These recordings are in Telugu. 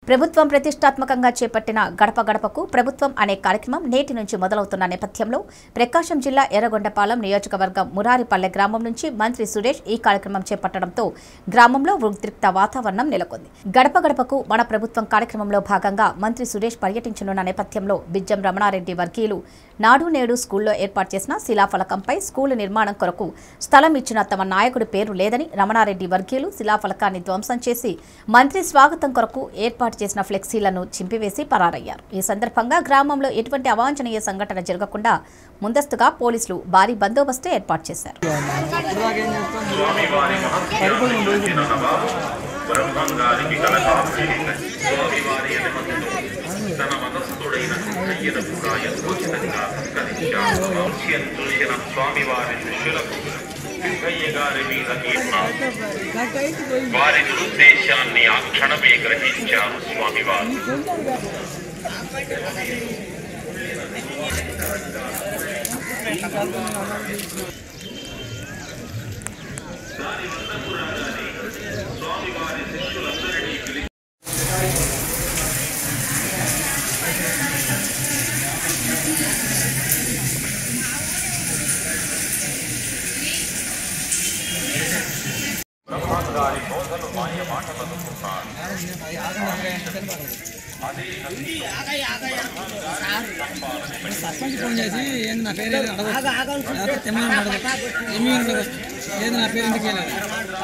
ప్రభుత్వం ప్రతిష్టాత్మకంగా చేపట్టిన గడప గడపకు ప్రభుత్వం అనే కార్యక్రమం నేటి నుంచి మొదలవుతున్న నేపథ్యంలో ప్రకాశం జిల్లా ఎర్రగొండపాలెం నియోజకవర్గం మురారిపల్లె గ్రామం నుంచి మంత్రి సురేష్ ఈ కార్యక్రమం చేపట్టడంతో గ్రామంలో ఉద్రిక్త వాతావరణం నెలకొంది గడప గడపకు మన ప్రభుత్వం కార్యక్రమంలో భాగంగా మంత్రి సురేష్ పర్యటించనున్న నేపథ్యంలో బిజ్జం రమణారెడ్డి వర్గీయులు నాడు నేడు స్కూల్లో ఏర్పాటు చేసిన శిలాఫలకంపై స్కూలు నిర్మాణం కొరకు స్థలం ఇచ్చిన తమ నాయకుడి పేరు లేదని రమణారెడ్డి వర్గీయులు శిలాఫలకాన్ని ధ్వంసం చేసి మంత్రి స్వాగతం కొరకు ఏర్పాటు చేసిన ఫ్లెక్సీలను చింపివేసి పరారయ్యారు ఈ సందర్భంగా గ్రామంలో ఎటువంటి అవాంఛనీయ సంఘటన జరగకుండా ముందస్తుగా పోలీసులు భారీ బందోబస్తు ఏర్పాటు చేశారు బ్రహ్మంగారికి కలకాభిషేకం స్వామివారి అనుమతితో తన మనస్సుడైన అయ్యన కూడా యథోచితంగా సత్కరించాడు వంశ్యం చూసిన స్వామివారి శిష్యులకు సింహయ్య గారి మీద వారి దురుద్దేశాన్ని ఆ క్షణమే గ్రహించారు స్వామివారు సర్పంచ్ ఫోన్ చేసి ఏంది నా పేరు ఏది అడగచ్చు లేకపోతే తెమ్మని అడగచ్చు ఏమీ ఉండదు ఏది నా పేరు ఎందుకు వెళ్ళాలి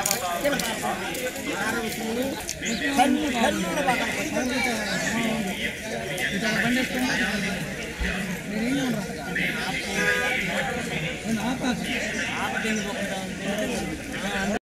బండి వేసుకోండి. నేనేం ఉండదు. నేను ఆపాను.